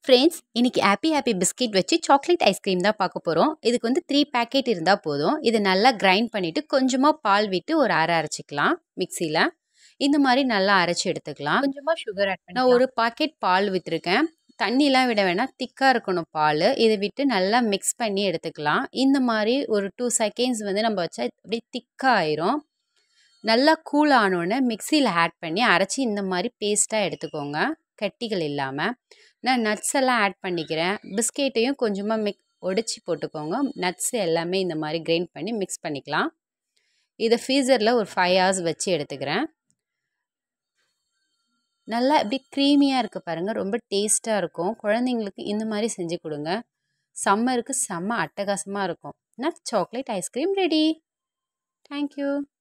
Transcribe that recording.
friends இன்னைக்கு happy happy biscuit வச்சு chocolate ice cream தான் பார்க்க போகிறோம் இதுக்கு வந்து த்ரீ பேக்கெட் இருந்தால் போதும் இது நல்லா கிரைண்ட் பண்ணிவிட்டு கொஞ்சமாக பால் விட்டு ஒரு அரை அரைச்சிக்கலாம் மிக்சியில் இந்த மாதிரி நல்லா அரைச்சி எடுத்துக்கலாம் கொஞ்சமா சுகர் ஆட் நான் ஒரு பாக்கெட் பால் விற்றுருக்கேன் தண்ணிலாம் விட வேணாம் திக்காக இருக்கணும் பால் இதை விட்டு நல்லா மிக்ஸ் பண்ணி எடுத்துக்கலாம் இந்த மாதிரி ஒரு டூ செகண்ட்ஸ் வந்து நம்ம வச்சா அப்படியே திக்காக ஆயிரும் நல்லா கூல் ஆனோடனே மிக்சியில் ஆட் பண்ணி அரைச்சி இந்த மாதிரி பேஸ்ட்டாக எடுத்துக்கோங்க கட்டிகள் இல்லாமல் நான் நட்ஸ் எல்லாம் ஆட் பண்ணிக்கிறேன் பிஸ்கெட்டையும் கொஞ்சமாக மிக் உடச்சி போட்டுக்கோங்க நட்ஸ் எல்லாமே இந்த மாதிரி கிரைண்ட் பண்ணி மிக்ஸ் பண்ணிக்கலாம் இதை ஃப்ரீசரில் ஒரு ஃபைவ் ஹவர்ஸ் வச்சு எடுத்துக்கிறேன் நல்லா இப்படி க்ரீமியாக இருக்குது பாருங்கள் ரொம்ப டேஸ்ட்டாக இருக்கும் குழந்தைங்களுக்கு இந்த மாதிரி செஞ்சு கொடுங்க சம்மருக்கு செம்ம அட்டகாசமாக இருக்கும் nut chocolate ice cream ready thank you